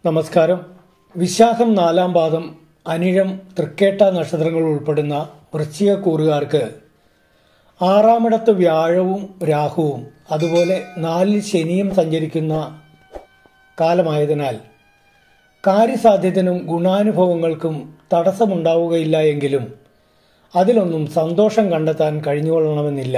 നമസ്കാരം വിശാഖം നാലാം പാദം അനിഴം തൃക്കേട്ട നക്ഷത്രങ്ങൾ ഉൾപ്പെടുന്ന വൃശ്ചികക്കൂറുകാർക്ക് ആറാമിടത്ത് വ്യാഴവും രാഹുവും അതുപോലെ നാലിൽ ശനിയും സഞ്ചരിക്കുന്ന കാലമായതിനാൽ കാര്യസാധ്യത്തിനും ഗുണാനുഭവങ്ങൾക്കും തടസ്സമുണ്ടാവുകയില്ല എങ്കിലും അതിലൊന്നും സന്തോഷം കണ്ടെത്താൻ കഴിഞ്ഞുകൊള്ളണമെന്നില്ല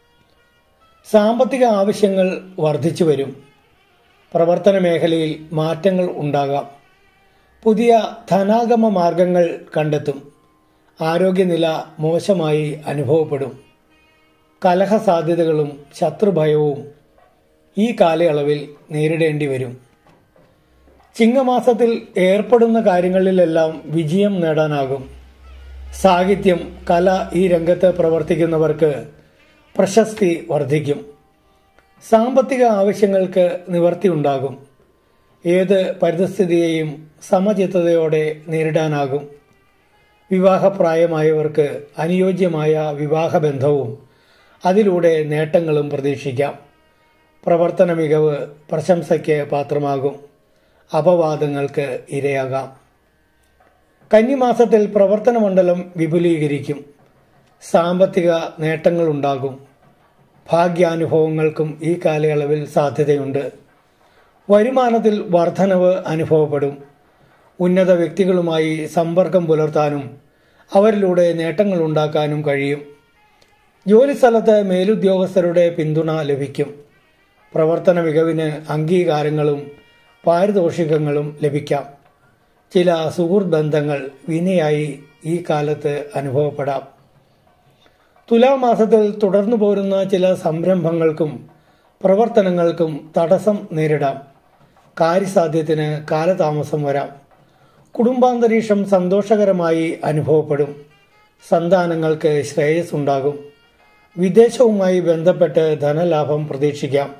സാമ്പത്തിക ആവശ്യങ്ങൾ വർദ്ധിച്ചു വരും പ്രവർത്തന മേഖലയിൽ മാറ്റങ്ങൾ ഉണ്ടാകാം പുതിയ ധനാഗമ മാർഗങ്ങൾ കണ്ടെത്തും ആരോഗ്യനില മോശമായി അനുഭവപ്പെടും കലഹ സാധ്യതകളും ശത്രുഭയവും ഈ കാലയളവിൽ നേരിടേണ്ടി വരും ചിങ്ങമാസത്തിൽ ഏർപ്പെടുന്ന കാര്യങ്ങളിലെല്ലാം വിജയം നേടാനാകും സാഹിത്യം കല ഈ രംഗത്ത് പ്രവർത്തിക്കുന്നവർക്ക് പ്രശസ്തി വർദ്ധിക്കും സാമ്പത്തിക ആവശ്യങ്ങൾക്ക് നിവർത്തി ഉണ്ടാകും ഏത് പരിതസ്ഥിതിയെയും സമചിത്തതയോടെ നേരിടാനാകും വിവാഹപ്രായമായവർക്ക് അനുയോജ്യമായ വിവാഹബന്ധവും അതിലൂടെ നേട്ടങ്ങളും പ്രതീക്ഷിക്കാം പ്രവർത്തന മികവ് പ്രശംസയ്ക്ക് പാത്രമാകും അപവാദങ്ങൾക്ക് ഇരയാകാം കന്നിമാസത്തിൽ പ്രവർത്തന മണ്ഡലം വിപുലീകരിക്കും സാമ്പത്തിക നേട്ടങ്ങളുണ്ടാകും ഭാഗ്യാനുഭവങ്ങൾക്കും ഈ കാലയളവിൽ സാധ്യതയുണ്ട് വരുമാനത്തിൽ വർധനവ് അനുഭവപ്പെടും ഉന്നത വ്യക്തികളുമായി സമ്പർക്കം പുലർത്താനും അവരിലൂടെ നേട്ടങ്ങൾ ഉണ്ടാക്കാനും കഴിയും ജോലിസ്ഥലത്ത് മേലുദ്യോഗസ്ഥരുടെ പിന്തുണ ലഭിക്കും പ്രവർത്തന മികവിന് അംഗീകാരങ്ങളും പാരിതോഷികങ്ങളും ലഭിക്കാം ചില സുഹൃത്ത് ബന്ധങ്ങൾ വിനയായി ഈ കാലത്ത് അനുഭവപ്പെടാം തുലാമാസത്തിൽ തുടർന്നു പോരുന്ന ചില സംരംഭങ്ങൾക്കും പ്രവർത്തനങ്ങൾക്കും തടസ്സം നേരിടാം കാര്യസാധ്യത്തിന് കാലതാമസം വരാം കുടുംബാന്തരീക്ഷം സന്തോഷകരമായി അനുഭവപ്പെടും സന്താനങ്ങൾക്ക് ശ്രേയസ് ഉണ്ടാകും വിദേശവുമായി ബന്ധപ്പെട്ട് ധനലാഭം പ്രതീക്ഷിക്കാം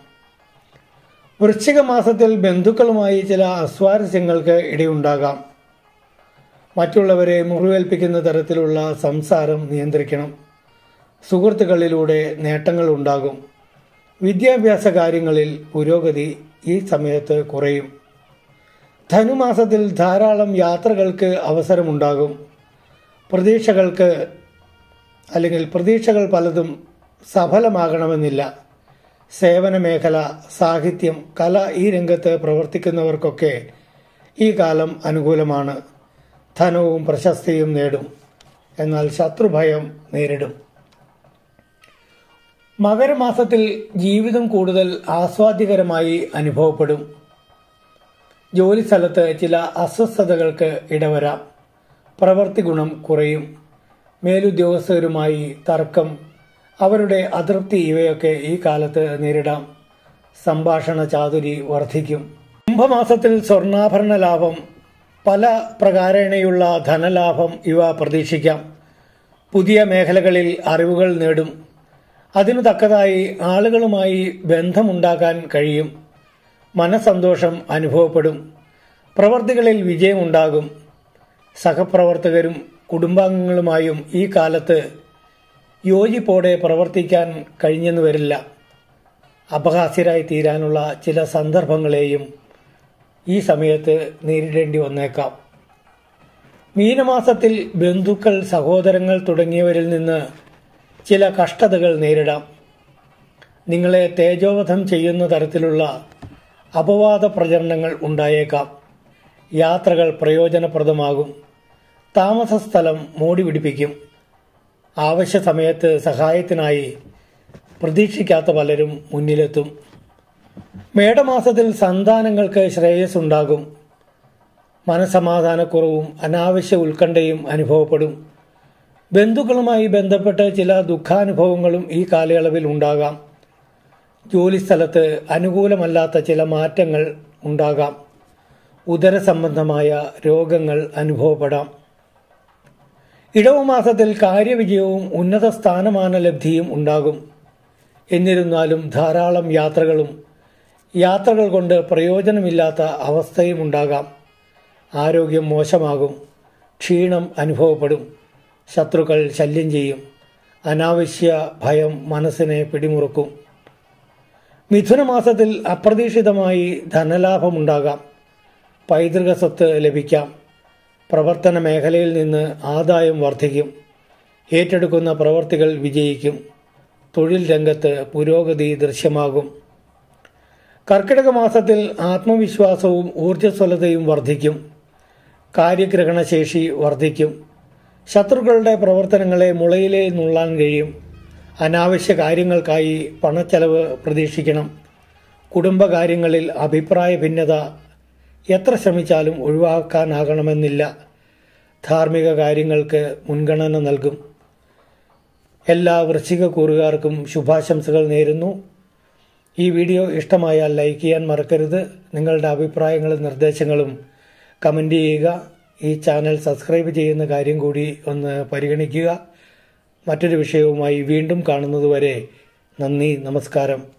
വൃശ്ചിക മാസത്തിൽ ബന്ധുക്കളുമായി ചില അസ്വാരസ്യങ്ങൾക്ക് ഇടയുണ്ടാകാം മറ്റുള്ളവരെ മുറിവേൽപ്പിക്കുന്ന തരത്തിലുള്ള സംസാരം നിയന്ത്രിക്കണം സുഹൃത്തുക്കളിലൂടെ നേട്ടങ്ങൾ ഉണ്ടാകും വിദ്യാഭ്യാസ കാര്യങ്ങളിൽ പുരോഗതി ഈ സമയത്ത് കുറയും ധനുമാസത്തിൽ ധാരാളം യാത്രകൾക്ക് അവസരമുണ്ടാകും പ്രതീക്ഷകൾക്ക് അല്ലെങ്കിൽ പ്രതീക്ഷകൾ പലതും സഫലമാകണമെന്നില്ല സേവന മേഖല സാഹിത്യം കല ഈ രംഗത്ത് പ്രവർത്തിക്കുന്നവർക്കൊക്കെ ഈ കാലം അനുകൂലമാണ് ധനവും പ്രശസ്തിയും നേടും എന്നാൽ ശത്രുഭയം നേരിടും മകരമാസത്തിൽ ജീവിതം കൂടുതൽ ആസ്വാദ്യകരമായി അനുഭവപ്പെടും ജോലിസ്ഥലത്ത് ചില അസ്വസ്ഥതകൾക്ക് ഇടവരാം പ്രവൃത്തി ഗുണം കുറയും മേലുദ്യോഗസ്ഥരുമായി തർക്കം അവരുടെ അതൃപ്തി ഇവയൊക്കെ ഈ കാലത്ത് നേരിടാം സംഭാഷണ ചാതുരി വർദ്ധിക്കും കുംഭമാസത്തിൽ സ്വർണ്ണാഭരണ ലാഭം പല പ്രകാരേണയുള്ള ധനലാഭം ഇവ പ്രതീക്ഷിക്കാം പുതിയ മേഖലകളിൽ അറിവുകൾ നേടും അതിനു തക്കതായി ആളുകളുമായി ബന്ധമുണ്ടാക്കാൻ കഴിയും മനസന്തോഷം അനുഭവപ്പെടും പ്രവർത്തികളിൽ വിജയമുണ്ടാകും സഹപ്രവർത്തകരും കുടുംബാംഗങ്ങളുമായും ഈ കാലത്ത് യോജിപ്പോടെ പ്രവർത്തിക്കാൻ കഴിഞ്ഞെന്ന് വരില്ല അപഹാസ്യരായി തീരാനുള്ള ചില സന്ദർഭങ്ങളെയും ഈ സമയത്ത് നേരിടേണ്ടി വന്നേക്കാം മീനമാസത്തിൽ ബന്ധുക്കൾ സഹോദരങ്ങൾ തുടങ്ങിയവരിൽ നിന്ന് ചില കഷ്ടതകൾ നേരിടാം നിങ്ങളെ തേജോവധം ചെയ്യുന്ന തരത്തിലുള്ള അപവാദ പ്രചരണങ്ങൾ ഉണ്ടായേക്കാം യാത്രകൾ പ്രയോജനപ്രദമാകും താമസ സ്ഥലം മോടി പിടിപ്പിക്കും ആവശ്യ സമയത്ത് സഹായത്തിനായി പ്രതീക്ഷിക്കാത്ത പലരും മുന്നിലെത്തും മേടമാസത്തിൽ സന്താനങ്ങൾക്ക് ശ്രേയസ് ഉണ്ടാകും മനസമാധാനക്കുറവും അനാവശ്യ ഉത്കണ്ഠയും അനുഭവപ്പെടും ബന്ധുക്കളുമായി ബന്ധപ്പെട്ട് ചില ദുഃഖാനുഭവങ്ങളും ഈ കാലയളവിൽ ഉണ്ടാകാം ജോലിസ്ഥലത്ത് അനുകൂലമല്ലാത്ത ചില മാറ്റങ്ങൾ ഉണ്ടാകാം ഉദരസംബന്ധമായ രോഗങ്ങൾ അനുഭവപ്പെടാം ഇടവമാസത്തിൽ കാര്യവിജയവും ഉന്നത സ്ഥാനമാന ലബ്ധിയും ഉണ്ടാകും എന്നിരുന്നാലും ധാരാളം യാത്രകളും യാത്രകൾ കൊണ്ട് പ്രയോജനമില്ലാത്ത അവസ്ഥയും ഉണ്ടാകാം ആരോഗ്യം മോശമാകും ക്ഷീണം അനുഭവപ്പെടും ശത്രുക്കൾ ശല്യം ചെയ്യും അനാവശ്യ ഭയം മനസ്സിനെ പിടിമുറുക്കും മിഥുനമാസത്തിൽ അപ്രതീക്ഷിതമായി ധനലാഭമുണ്ടാകാം പൈതൃക സ്വത്ത് ലഭിക്കാം പ്രവർത്തന മേഖലയിൽ നിന്ന് ആദായം വർദ്ധിക്കും ഏറ്റെടുക്കുന്ന പ്രവർത്തികൾ വിജയിക്കും തൊഴിൽ രംഗത്ത് പുരോഗതി ദൃശ്യമാകും കർക്കിടക മാസത്തിൽ ആത്മവിശ്വാസവും ഊർജ്ജസ്വലതയും വർദ്ധിക്കും കാര്യഗ്രഹണശേഷി വർദ്ധിക്കും ശത്രുക്കളുടെ പ്രവർത്തനങ്ങളെ മുളയിലേ നുള്ളാൻ കഴിയും അനാവശ്യ കാര്യങ്ങൾക്കായി പണച്ചെലവ് പ്രതീക്ഷിക്കണം കുടുംബകാര്യങ്ങളിൽ അഭിപ്രായ ഭിന്നത എത്ര ശ്രമിച്ചാലും ഒഴിവാക്കാനാകണമെന്നില്ല ധാർമ്മിക കാര്യങ്ങൾക്ക് മുൻഗണന നൽകും എല്ലാ വൃശ്ചിക കൂറുകാർക്കും ശുഭാശംസകൾ നേരുന്നു ഈ വീഡിയോ ഇഷ്ടമായാൽ ലൈക്ക് ചെയ്യാൻ മറക്കരുത് നിങ്ങളുടെ അഭിപ്രായങ്ങളും നിർദ്ദേശങ്ങളും കമൻ്റ് ചെയ്യുക ഈ ചാനൽ സബ്സ്ക്രൈബ് ചെയ്യുന്ന കാര്യം കൂടി ഒന്ന് പരിഗണിക്കുക മറ്റൊരു വിഷയവുമായി വീണ്ടും കാണുന്നതുവരെ നന്ദി നമസ്കാരം